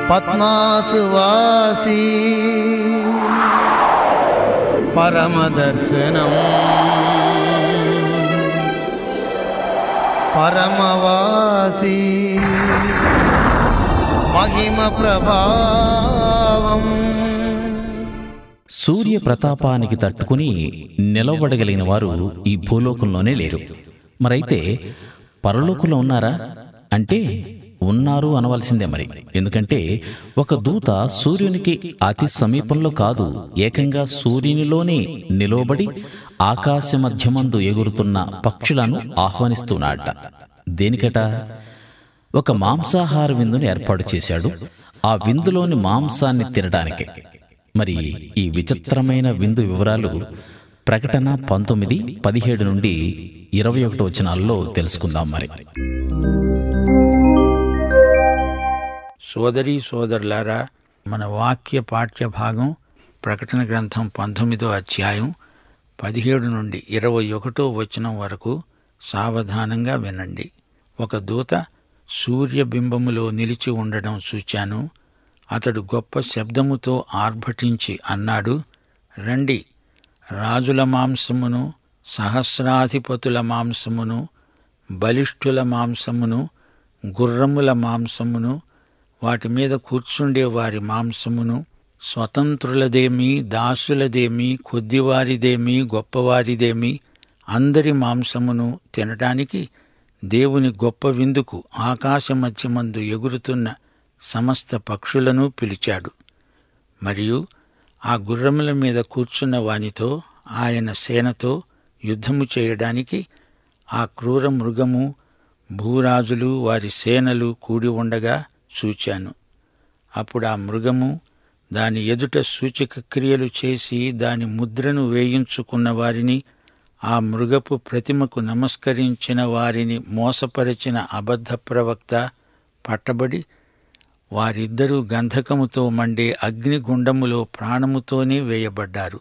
పద్మాసువాసి పరమదర్శనం పరమవాసి మహిమ ప్రభావం సూర్య ప్రతాపానికి తట్టుకుని నిలవబడగలిగిన వారు ఈ భూలోకంలోనే లేరు మరైతే పరలోకంలో ఉన్నారా అంటే ఉన్నారు అనవలసిందే మరి ఎందుకంటే ఒక దూత సూర్యునికి అతి సమీపంలో కాదు ఏకంగా సూర్యునిలోనే నిలవబడి ఆకాశ మధ్యమందు ఎగురుతున్న పక్షులను ఆహ్వానిస్తున్నాడట దేనికట ఒక మాంసాహార విందును ఏర్పాటు చేశాడు ఆ విందులోని మాంసాన్ని తినడానికి మరి ఈ విచిత్రమైన విందు వివరాలు ప్రకటన పంతొమ్మిది పదిహేడు నుండి ఇరవై ఒకటి వచనాల్లో తెలుసుకుందాం మరి సోదరీ సోదరులారా మన వాక్య పాఠ్య భాగం ప్రకటన గ్రంథం పంతొమ్మిదో అధ్యాయం పదిహేడు నుండి ఇరవై ఒకటో వచనం వరకు సావధానంగా వినండి ఒక దూత సూర్యబింబములో నిలిచి ఉండడం చూచాను అతడు గొప్ప శబ్దముతో ఆర్భటించి అన్నాడు రండి రాజుల మాంసమును సహస్రాధిపతుల మాంసమును బలిష్ఠుల మాంసమును గుర్రముల మాంసమును వాటి మీద కూర్చుండే వారి మాంసమును స్వతంత్రులదేమి దాసులదేమి కొద్దివారిదేమి గొప్పవారిదేమి అందరి మాంసమును తినటానికి దేవుని గొప్ప విందుకు ఆకాశ మధ్యమందు ఎగురుతున్న సమస్త పక్షులను పిలిచాడు మరియు ఆ గుర్రముల మీద కూర్చున్న వానితో ఆయన సేనతో యుద్ధము చేయడానికి ఆ క్రూర మృగము భూరాజులు వారి సేనలు కూడి ఉండగా చూచాను అప్పుడు ఆ మృగము దాని ఎదుట సూచక క్రియలు చేసి దాని ముద్రను వేయించుకున్న వారిని ఆ మృగపు ప్రతిమకు నమస్కరించిన వారిని మోసపరిచిన అబద్ధ ప్రవక్త పట్టబడి వారిద్దరూ గంధకముతో మండే అగ్నిగుండములో ప్రాణముతోనే వేయబడ్డారు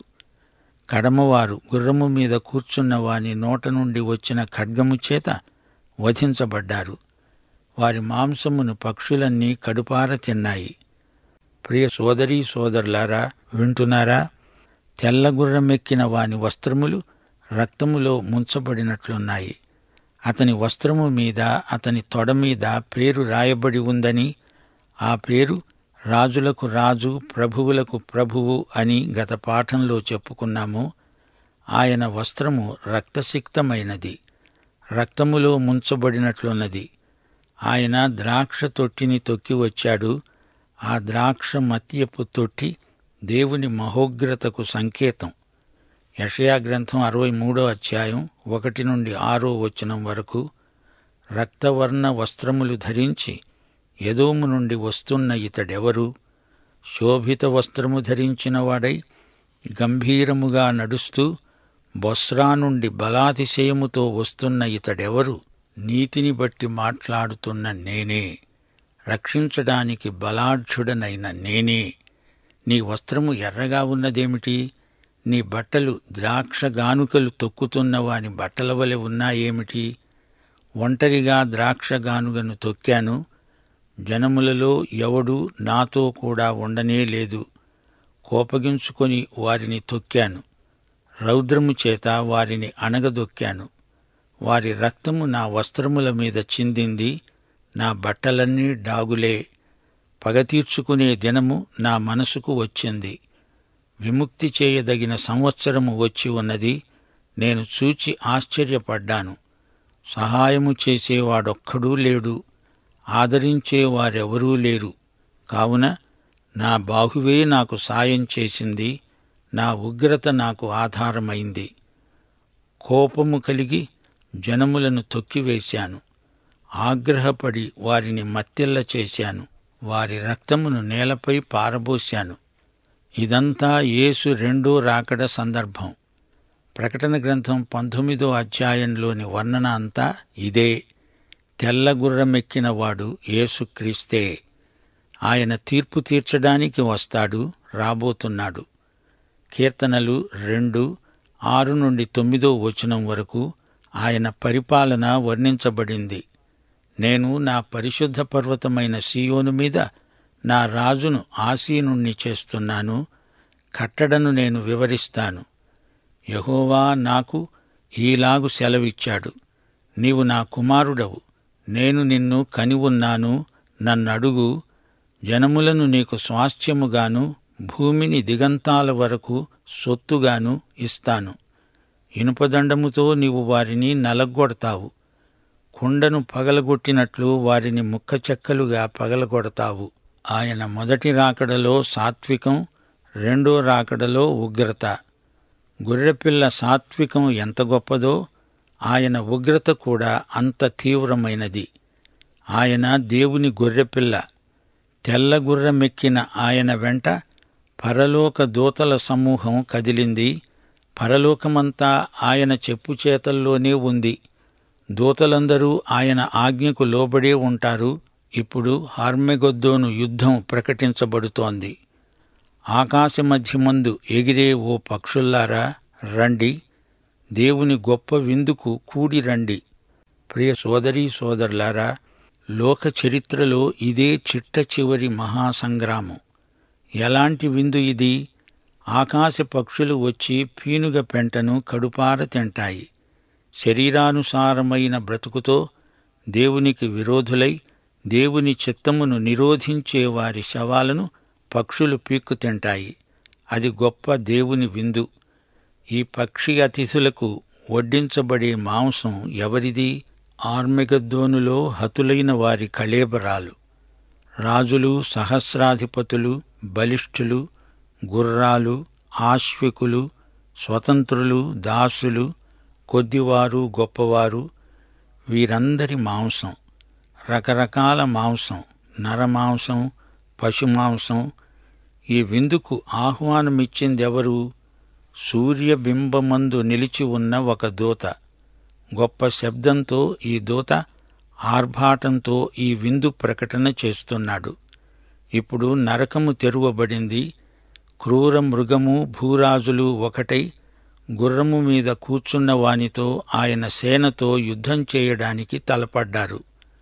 కడమవారు గుర్రము మీద కూర్చున్న వాని నోట నుండి వచ్చిన ఖడ్గము చేత వధించబడ్డారు వారి మాంసమును పక్షులన్నీ కడుపార తిన్నాయి ప్రియ సోదరీ సోదరులారా వింటున్నారా తెల్లగుర్రమెక్కిన వాని వస్త్రములు రక్తములో ముంచబడినట్లున్నాయి అతని వస్త్రము మీద అతని తొడ మీద పేరు రాయబడి ఉందని ఆ పేరు రాజులకు రాజు ప్రభువులకు ప్రభువు అని గత పాఠంలో చెప్పుకున్నాము ఆయన వస్త్రము రక్తసిక్తమైనది రక్తములో ముంచబడినట్లున్నది ఆయన ద్రాక్ష తొట్టిని తొక్కి వచ్చాడు ఆ ద్రాక్ష మత్యపు తొట్టి దేవుని మహోగ్రతకు సంకేతం యషయా గ్రంథం అరవై మూడో అధ్యాయం ఒకటి నుండి ఆరో వచనం వరకు రక్తవర్ణ వస్త్రములు ధరించి ఎదోము నుండి వస్తున్న ఇతడెవరు శోభిత వస్త్రము ధరించిన వాడై గంభీరముగా నడుస్తూ బొస్రా నుండి బలాతిశయముతో వస్తున్న ఇతడెవరు నీతిని బట్టి మాట్లాడుతున్న నేనే రక్షించడానికి బలాఢ్యుడనైన నేనే నీ వస్త్రము ఎర్రగా ఉన్నదేమిటి నీ బట్టలు ద్రాక్ష గానుకలు తొక్కుతున్న వాని బట్టల వలె ఉన్నాయేమిటి ఒంటరిగా ద్రాక్ష గానుగను తొక్కాను జనములలో ఎవడు నాతో కూడా ఉండనే లేదు కోపగించుకొని వారిని తొక్కాను రౌద్రము చేత వారిని అణగదొక్కాను వారి రక్తము నా వస్త్రముల మీద చిందింది నా బట్టలన్నీ డాగులే పగ తీర్చుకునే దినము నా మనసుకు వచ్చింది విముక్తి చేయదగిన సంవత్సరము వచ్చి ఉన్నది నేను చూచి ఆశ్చర్యపడ్డాను సహాయము చేసేవాడొక్కడూ లేడు ఆదరించే వారెవరూ లేరు కావున నా బాహువే నాకు సాయం చేసింది నా ఉగ్రత నాకు ఆధారమైంది కోపము కలిగి జనములను తొక్కివేశాను ఆగ్రహపడి వారిని మత్తెల్ల చేశాను వారి రక్తమును నేలపై పారబోశాను ఇదంతా యేసు రెండో రాకడ సందర్భం ప్రకటన గ్రంథం పంతొమ్మిదో అధ్యాయంలోని వర్ణన అంతా ఇదే తెల్ల గుర్రమెక్కిన వాడు యేసుక్రీస్తే ఆయన తీర్పు తీర్చడానికి వస్తాడు రాబోతున్నాడు కీర్తనలు రెండు ఆరు నుండి తొమ్మిదో వచనం వరకు ఆయన పరిపాలన వర్ణించబడింది నేను నా పరిశుద్ధ పర్వతమైన సీయోను మీద నా రాజును ఆసీనుణ్ణి చేస్తున్నాను కట్టడను నేను వివరిస్తాను యహోవా నాకు ఈలాగు సెలవిచ్చాడు నీవు నా కుమారుడవు నేను నిన్ను కని ఉన్నాను నన్నడుగు జనములను నీకు స్వాస్థ్యముగాను భూమిని దిగంతాల వరకు సొత్తుగాను ఇస్తాను ఇనుపదండముతో నీవు వారిని నలగొడతావు కుండను పగలగొట్టినట్లు వారిని ముక్కచెక్కలుగా పగలగొడతావు ఆయన మొదటి రాకడలో సాత్వికం రెండో రాకడలో ఉగ్రత గొర్రెపిల్ల సాత్వికం ఎంత గొప్పదో ఆయన ఉగ్రత కూడా అంత తీవ్రమైనది ఆయన దేవుని గొర్రెపిల్ల తెల్ల గుర్రమెక్కిన ఆయన వెంట పరలోక దూతల సమూహం కదిలింది పరలోకమంతా ఆయన చెప్పు చేతల్లోనే ఉంది దూతలందరూ ఆయన ఆజ్ఞకు లోబడే ఉంటారు ఇప్పుడు హార్మెగొద్దోను యుద్ధం ప్రకటించబడుతోంది ఆకాశ మధ్యమందు ఎగిరే ఓ పక్షుల్లారా రండి దేవుని గొప్ప విందుకు కూడి రండి ప్రియ సోదరీ సోదరులారా లోక చరిత్రలో ఇదే చిట్ట చివరి మహాసంగ్రామం ఎలాంటి విందు ఇది ఆకాశ పక్షులు వచ్చి పీనుగ పెంటను కడుపార తింటాయి శరీరానుసారమైన బ్రతుకుతో దేవునికి విరోధులై దేవుని చిత్తమును నిరోధించే వారి శవాలను పక్షులు పీక్కు తింటాయి అది గొప్ప దేవుని విందు ఈ పక్షి అతిథులకు వడ్డించబడే మాంసం ఎవరిది ఆర్మెగద్దోనులో హతులైన వారి కళేబరాలు రాజులు సహస్రాధిపతులు బలిష్ఠులు గుర్రాలు ఆశ్వికులు స్వతంత్రులు దాసులు కొద్దివారు గొప్పవారు వీరందరి మాంసం రకరకాల మాంసం నరమాంసం పశుమాంసం ఈ విందుకు ఆహ్వానమిచ్చిందెవరు సూర్యబింబమందు నిలిచి ఉన్న ఒక దూత గొప్ప శబ్దంతో ఈ దూత ఆర్భాటంతో ఈ విందు ప్రకటన చేస్తున్నాడు ఇప్పుడు నరకము తెరువబడింది క్రూర మృగము భూరాజులు ఒకటై గుర్రము మీద కూర్చున్న వానితో ఆయన సేనతో యుద్ధం చేయడానికి తలపడ్డారు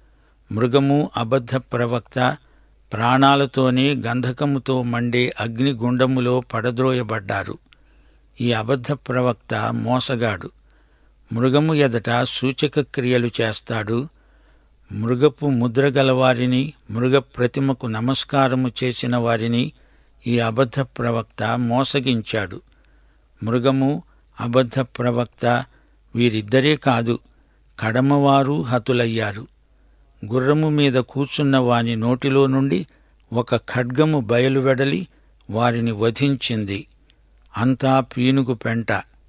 మృగము అబద్ధ ప్రవక్త ప్రాణాలతోనే గంధకముతో మండే అగ్నిగుండములో పడద్రోయబడ్డారు ఈ అబద్ధ ప్రవక్త మోసగాడు మృగము ఎదట సూచక క్రియలు చేస్తాడు మృగపు ముద్ర గలవారిని మృగ ప్రతిమకు నమస్కారము చేసిన వారిని ఈ అబద్ధ ప్రవక్త మోసగించాడు మృగము అబద్ధ ప్రవక్త వీరిద్దరే కాదు కడమవారు హతులయ్యారు గుర్రము మీద కూర్చున్న వాని నోటిలో నుండి ఒక ఖడ్గము బయలువెడలి వారిని వధించింది అంతా పీనుగు పెంట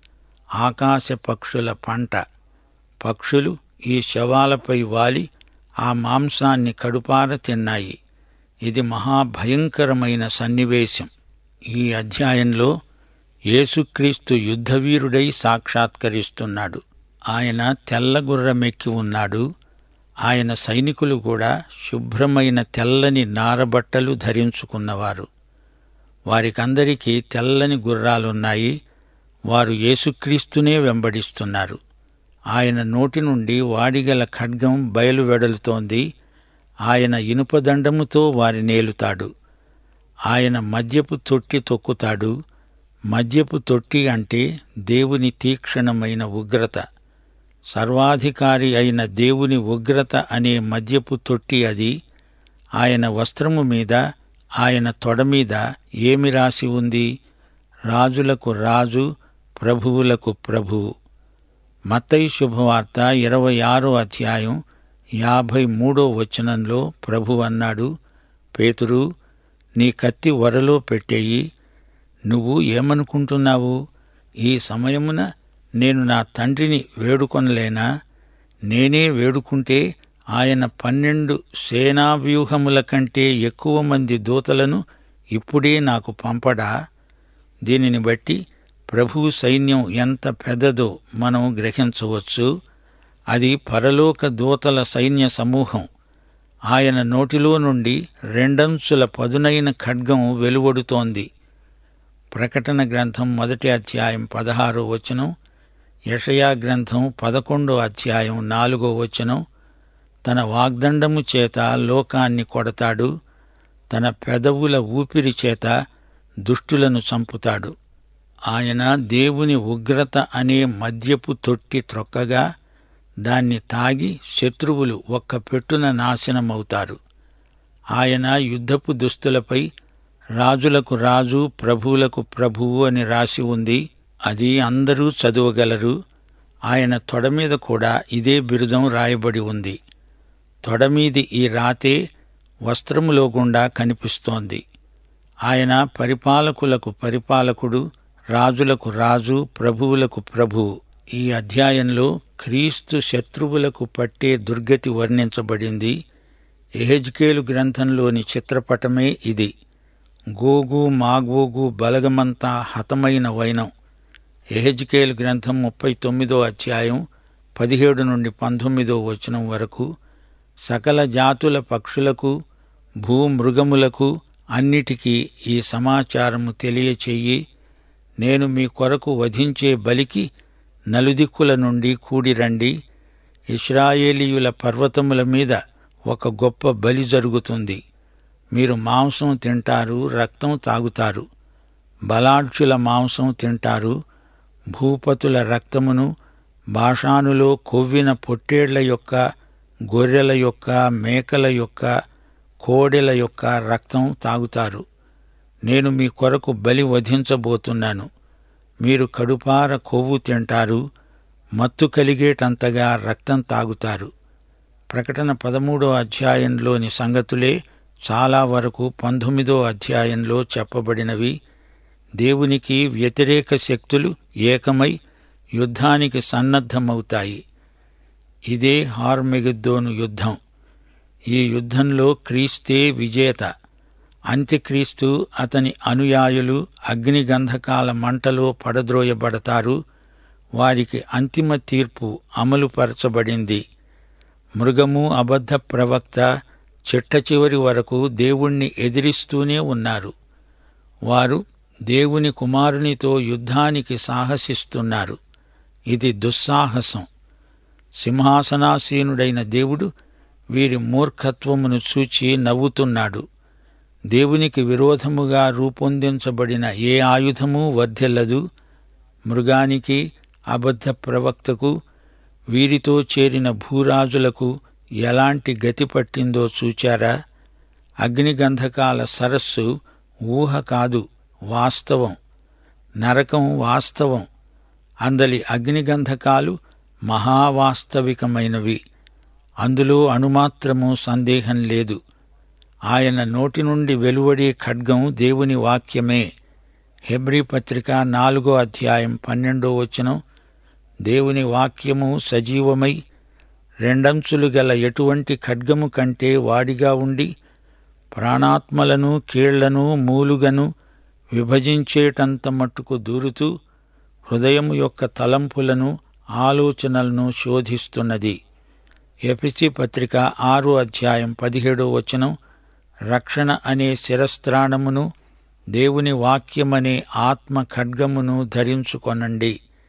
ఆకాశ పక్షుల పంట పక్షులు ఈ శవాలపై వాలి ఆ మాంసాన్ని కడుపార తిన్నాయి ఇది మహాభయంకరమైన సన్నివేశం ఈ అధ్యాయంలో యేసుక్రీస్తు యుద్ధవీరుడై సాక్షాత్కరిస్తున్నాడు ఆయన తెల్లగుర్రమెక్కి ఉన్నాడు ఆయన సైనికులు కూడా శుభ్రమైన తెల్లని నారబట్టలు ధరించుకున్నవారు వారికందరికీ తెల్లని గుర్రాలున్నాయి వారు యేసుక్రీస్తునే వెంబడిస్తున్నారు ఆయన నోటి నుండి వాడిగల ఖడ్గం బయలువెడలుతోంది ఆయన ఇనుపదండముతో వారి నేలుతాడు ఆయన మద్యపు తొట్టి తొక్కుతాడు మద్యపు తొట్టి అంటే దేవుని తీక్షణమైన ఉగ్రత సర్వాధికారి అయిన దేవుని ఉగ్రత అనే మద్యపు తొట్టి అది ఆయన వస్త్రము మీద ఆయన తొడ మీద ఏమి రాసి ఉంది రాజులకు రాజు ప్రభువులకు ప్రభువు మత్తయి శుభవార్త ఇరవై ఆరో అధ్యాయం యాభై మూడో వచనంలో ప్రభు అన్నాడు పేతురు నీ కత్తి వరలో పెట్టేయి నువ్వు ఏమనుకుంటున్నావు ఈ సమయమున నేను నా తండ్రిని వేడుకొనలేనా నేనే వేడుకుంటే ఆయన పన్నెండు సేనావ్యూహముల కంటే ఎక్కువ మంది దూతలను ఇప్పుడే నాకు పంపడా దీనిని బట్టి ప్రభువు సైన్యం ఎంత పెద్దదో మనం గ్రహించవచ్చు అది పరలోక దూతల సైన్య సమూహం ఆయన నోటిలో నుండి రెండంచుల పదునైన ఖడ్గం వెలువడుతోంది ప్రకటన గ్రంథం మొదటి అధ్యాయం పదహారో వచనం యషయా గ్రంథం పదకొండో అధ్యాయం నాలుగో వచనం తన వాగ్దండము చేత లోకాన్ని కొడతాడు తన పెదవుల ఊపిరి చేత దుష్టులను చంపుతాడు ఆయన దేవుని ఉగ్రత అనే మద్యపు తొట్టి త్రొక్కగా దాన్ని తాగి శత్రువులు ఒక్క పెట్టున నాశనమవుతారు ఆయన యుద్ధపు దుస్తులపై రాజులకు రాజు ప్రభువులకు ప్రభువు అని రాసి ఉంది అది అందరూ చదవగలరు ఆయన తొడ మీద కూడా ఇదే బిరుదం రాయబడి ఉంది తొడ మీది ఈ రాతే వస్త్రములో గుండా కనిపిస్తోంది ఆయన పరిపాలకులకు పరిపాలకుడు రాజులకు రాజు ప్రభువులకు ప్రభువు ఈ అధ్యాయంలో క్రీస్తు శత్రువులకు పట్టే దుర్గతి వర్ణించబడింది ఎహెజ్కేలు గ్రంథంలోని చిత్రపటమే ఇది గోగు మాగోగు బలగమంతా హతమైన వైనం ఎహెజ్కేలు గ్రంథం ముప్పై తొమ్మిదో అధ్యాయం పదిహేడు నుండి పంతొమ్మిదో వచనం వరకు సకల జాతుల పక్షులకు భూమృగములకు అన్నిటికీ ఈ సమాచారము తెలియచెయ్యి నేను మీ కొరకు వధించే బలికి నలుదిక్కుల నుండి కూడిరండి ఇస్రాయేలీయుల పర్వతముల మీద ఒక గొప్ప బలి జరుగుతుంది మీరు మాంసం తింటారు రక్తం తాగుతారు బలాఢ్యుల మాంసం తింటారు భూపతుల రక్తమును భాషానులో కొవ్విన పొట్టేళ్ల యొక్క గొర్రెల యొక్క మేకల యొక్క కోడెల యొక్క రక్తం తాగుతారు నేను మీ కొరకు బలి వధించబోతున్నాను మీరు కడుపార కొవ్వు తింటారు మత్తు కలిగేటంతగా రక్తం తాగుతారు ప్రకటన పదమూడో అధ్యాయంలోని సంగతులే చాలా వరకు పంతొమ్మిదో అధ్యాయంలో చెప్పబడినవి దేవునికి వ్యతిరేక శక్తులు ఏకమై యుద్ధానికి సన్నద్ధమవుతాయి ఇదే హార్మెగిద్దోను యుద్ధం ఈ యుద్ధంలో క్రీస్తే విజేత అంత్యక్రీస్తు అతని అనుయాయులు అగ్నిగంధకాల మంటలో పడద్రోయబడతారు వారికి అంతిమ తీర్పు అమలుపరచబడింది మృగము అబద్ధ ప్రవక్త చిట్ట చివరి వరకు దేవుణ్ణి ఎదిరిస్తూనే ఉన్నారు వారు దేవుని కుమారునితో యుద్ధానికి సాహసిస్తున్నారు ఇది దుస్సాహసం సింహాసనాసీనుడైన దేవుడు వీరి మూర్ఖత్వమును చూచి నవ్వుతున్నాడు దేవునికి విరోధముగా రూపొందించబడిన ఏ ఆయుధమూ వర్ధిల్లదు మృగానికి అబద్ధ ప్రవక్తకు వీరితో చేరిన భూరాజులకు ఎలాంటి గతి పట్టిందో చూచారా అగ్నిగంధకాల సరస్సు ఊహ కాదు వాస్తవం నరకం వాస్తవం అందలి అగ్నిగంధకాలు మహావాస్తవికమైనవి అందులో అణుమాత్రము సందేహం లేదు ఆయన నోటి నుండి వెలువడే ఖడ్గం దేవుని వాక్యమే హెబ్రీ పత్రిక నాలుగో అధ్యాయం పన్నెండో వచనం దేవుని వాక్యము సజీవమై రెండంచులు గల ఎటువంటి ఖడ్గము కంటే వాడిగా ఉండి ప్రాణాత్మలను కీళ్లను మూలుగను విభజించేటంత మట్టుకు దూరుతూ హృదయం యొక్క తలంపులను ఆలోచనలను శోధిస్తున్నది ఎపిసి పత్రిక ఆరో అధ్యాయం పదిహేడో వచనం రక్షణ అనే శిరస్త్రాణమును దేవుని వాక్యమనే ఆత్మ ఖడ్గమును ధరించుకొనండి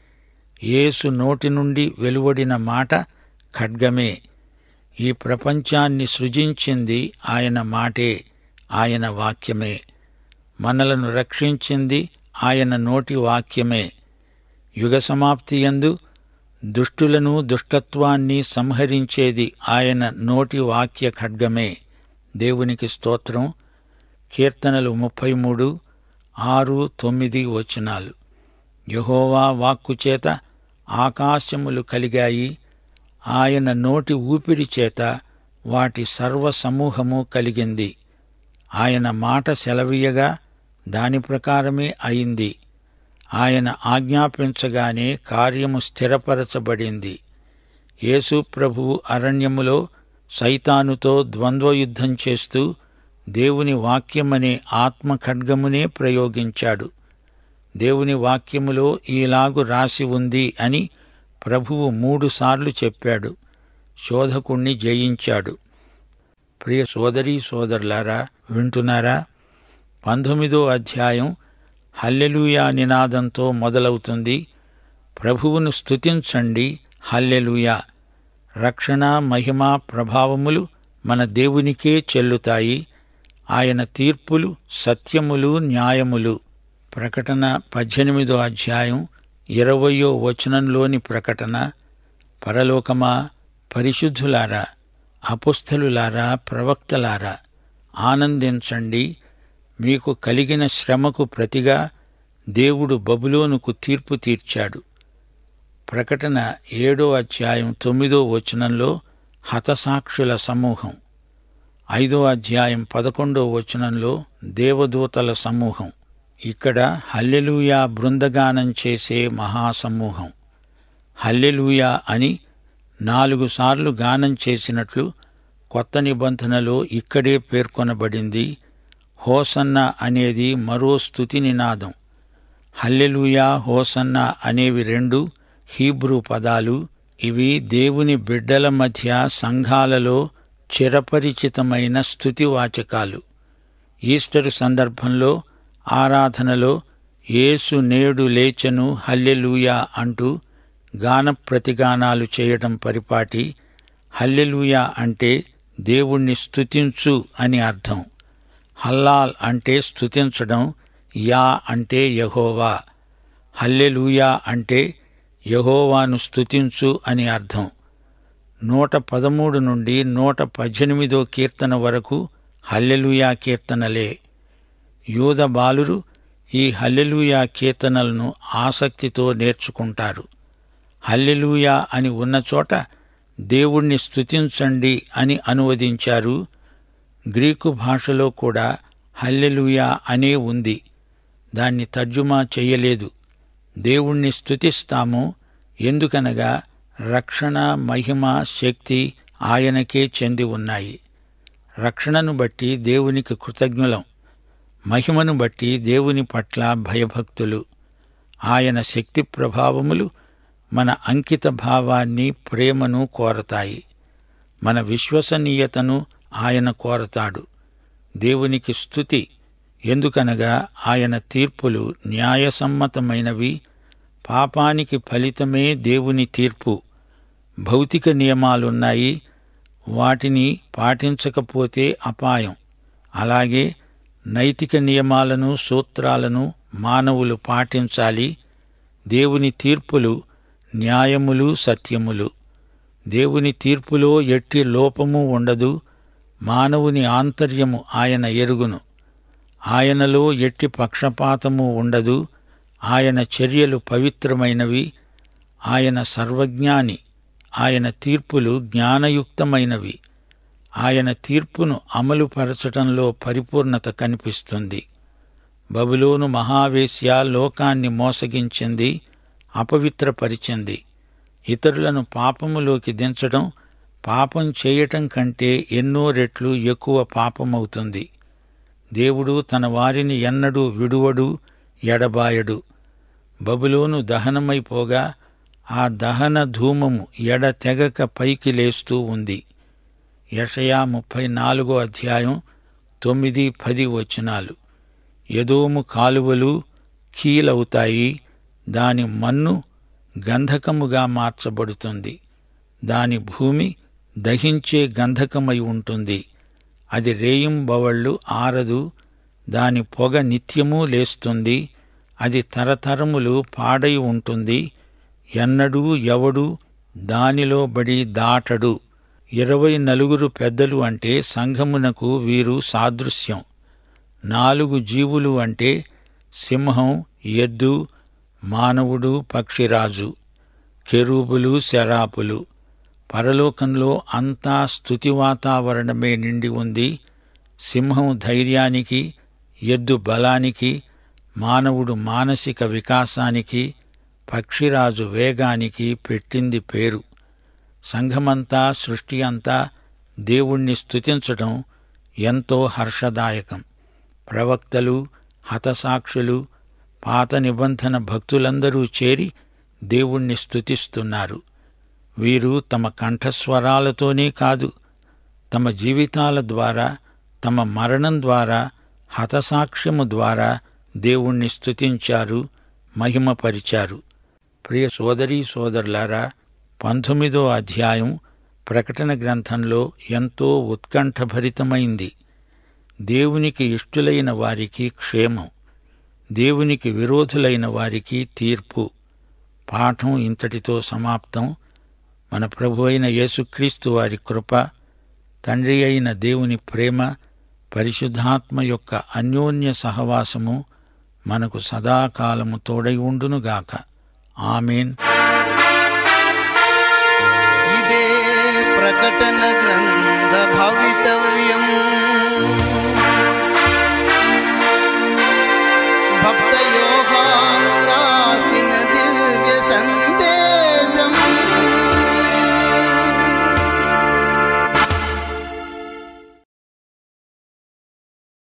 యేసు నోటి నుండి వెలువడిన మాట ఖడ్గమే ఈ ప్రపంచాన్ని సృజించింది ఆయన మాటే ఆయన వాక్యమే మనలను రక్షించింది ఆయన నోటి వాక్యమే యుగ సమాప్తి యందు దుష్టులను దుష్టత్వాన్ని సంహరించేది ఆయన నోటి వాక్య ఖడ్గమే దేవునికి స్తోత్రం కీర్తనలు ముప్పై మూడు ఆరు తొమ్మిది వచనాలు యహోవా వాక్కు చేత ఆకాశములు కలిగాయి ఆయన నోటి ఊపిరి చేత వాటి సర్వ సమూహము కలిగింది ఆయన మాట సెలవీయగా దాని ప్రకారమే అయింది ఆయన ఆజ్ఞాపించగానే కార్యము స్థిరపరచబడింది యేసు ప్రభువు అరణ్యములో సైతానుతో ద్వంద్వయుద్ధం చేస్తూ దేవుని వాక్యమనే ఆత్మ ఖడ్గమునే ప్రయోగించాడు దేవుని వాక్యములో ఈలాగు రాసి ఉంది అని ప్రభువు మూడుసార్లు చెప్పాడు శోధకుణ్ణి జయించాడు ప్రియ సోదరీ సోదరులారా వింటున్నారా పంతొమ్మిదో అధ్యాయం హల్లెలూయా నినాదంతో మొదలవుతుంది ప్రభువును స్తుతించండి హల్లెలూయా రక్షణ మహిమ ప్రభావములు మన దేవునికే చెల్లుతాయి ఆయన తీర్పులు సత్యములు న్యాయములు ప్రకటన పద్దెనిమిదో అధ్యాయం ఇరవయో వచనంలోని ప్రకటన పరలోకమా పరిశుద్ధులారా అపుస్థలులారా ప్రవక్తలారా ఆనందించండి మీకు కలిగిన శ్రమకు ప్రతిగా దేవుడు బబులోనుకు తీర్పు తీర్చాడు ప్రకటన ఏడో అధ్యాయం తొమ్మిదో వచనంలో హతసాక్షుల సమూహం ఐదో అధ్యాయం పదకొండో వచనంలో దేవదూతల సమూహం ఇక్కడ హల్లెలూయా బృందగానం చేసే మహాసమూహం హల్లెలూయా అని నాలుగు సార్లు గానం చేసినట్లు కొత్త నిబంధనలో ఇక్కడే పేర్కొనబడింది హోసన్న అనేది మరో స్తుతి నినాదం హల్లెలూయా హోసన్న అనేవి రెండు హీబ్రూ పదాలు ఇవి దేవుని బిడ్డల మధ్య సంఘాలలో చిరపరిచితమైన స్తుతివాచకాలు ఈస్టర్ సందర్భంలో ఆరాధనలో యేసు నేడు లేచెను హల్లెలూయా అంటూ గాన ప్రతిగానాలు చేయటం పరిపాటి హల్లెలూయా అంటే దేవుణ్ణి స్తుతించు అని అర్థం హల్లాల్ అంటే స్తుతించడం యా అంటే యహోవా హల్లెలూయా అంటే యహోవాను స్తుతించు అని అర్థం నూట పదమూడు నుండి నూట పద్దెనిమిదో కీర్తన వరకు హల్లెలూయా కీర్తనలే యూద బాలురు ఈ హల్లెలూయా కీర్తనలను ఆసక్తితో నేర్చుకుంటారు హల్లెలూయా అని ఉన్న చోట దేవుణ్ణి స్తుతించండి అని అనువదించారు గ్రీకు భాషలో కూడా హల్లెలూయా అనే ఉంది దాన్ని తర్జుమా చెయ్యలేదు దేవుణ్ణి స్తుతిస్తాము ఎందుకనగా రక్షణ మహిమ శక్తి ఆయనకే చెంది ఉన్నాయి రక్షణను బట్టి దేవునికి కృతజ్ఞులం మహిమను బట్టి దేవుని పట్ల భయభక్తులు ఆయన శక్తి ప్రభావములు మన అంకిత భావాన్ని ప్రేమను కోరతాయి మన విశ్వసనీయతను ఆయన కోరతాడు దేవునికి స్తుతి ఎందుకనగా ఆయన తీర్పులు న్యాయసమ్మతమైనవి పాపానికి ఫలితమే దేవుని తీర్పు భౌతిక నియమాలున్నాయి వాటిని పాటించకపోతే అపాయం అలాగే నైతిక నియమాలను సూత్రాలను మానవులు పాటించాలి దేవుని తీర్పులు న్యాయములు సత్యములు దేవుని తీర్పులో ఎట్టి లోపము ఉండదు మానవుని ఆంతర్యము ఆయన ఎరుగును ఆయనలో ఎట్టి పక్షపాతము ఉండదు ఆయన చర్యలు పవిత్రమైనవి ఆయన సర్వజ్ఞాని ఆయన తీర్పులు జ్ఞానయుక్తమైనవి ఆయన తీర్పును అమలుపరచటంలో పరిపూర్ణత కనిపిస్తుంది బబులోను మహావేశ్య లోకాన్ని మోసగించింది అపవిత్రపరిచింది ఇతరులను పాపములోకి దించడం పాపం చేయటం కంటే ఎన్నో రెట్లు ఎక్కువ పాపమవుతుంది దేవుడు తన వారిని ఎన్నడూ విడువడు ఎడబాయడు బబులోను దహనమైపోగా ఆ దహన ధూమము ఎడతెగక పైకి లేస్తూ ఉంది యషయా ముప్పై నాలుగో అధ్యాయం తొమ్మిది పది వచనాలు ఎదోము కాలువలు కీలవుతాయి దాని మన్ను గంధకముగా మార్చబడుతుంది దాని భూమి దహించే గంధకమై ఉంటుంది అది రేయింబవళ్ళు ఆరదు దాని పొగ నిత్యమూ లేస్తుంది అది తరతరములు పాడై ఉంటుంది ఎన్నడూ ఎవడు దానిలో బడి దాటడు ఇరవై నలుగురు పెద్దలు అంటే సంఘమునకు వీరు సాదృశ్యం నాలుగు జీవులు అంటే సింహం ఎద్దు మానవుడు పక్షిరాజు కెరూబులు శరాపులు పరలోకంలో అంతా స్థుతి వాతావరణమే నిండి ఉంది సింహం ధైర్యానికి ఎద్దు బలానికి మానవుడు మానసిక వికాసానికి పక్షిరాజు వేగానికి పెట్టింది పేరు సంఘమంతా సృష్టి అంతా దేవుణ్ణి స్తుతించటం ఎంతో హర్షదాయకం ప్రవక్తలు హతసాక్షులు పాత నిబంధన భక్తులందరూ చేరి దేవుణ్ణి స్తుతిస్తున్నారు వీరు తమ కంఠస్వరాలతోనే కాదు తమ జీవితాల ద్వారా తమ మరణం ద్వారా హతసాక్ష్యము ద్వారా దేవుణ్ణి స్తుతించారు మహిమపరిచారు ప్రియ సోదరీ సోదరులారా పంతొమ్మిదో అధ్యాయం ప్రకటన గ్రంథంలో ఎంతో ఉత్కంఠభరితమైంది దేవునికి ఇష్టులైన వారికి క్షేమం దేవునికి విరోధులైన వారికి తీర్పు పాఠం ఇంతటితో సమాప్తం మన ప్రభు అయిన యేసుక్రీస్తు వారి కృప తండ్రి అయిన దేవుని ప్రేమ పరిశుద్ధాత్మ యొక్క అన్యోన్య సహవాసము మనకు సదాకాలము తోడై ఉండునుగాక ఆమెన్ ఇదే ప్రకటన గ్రంథ భవితవ్యం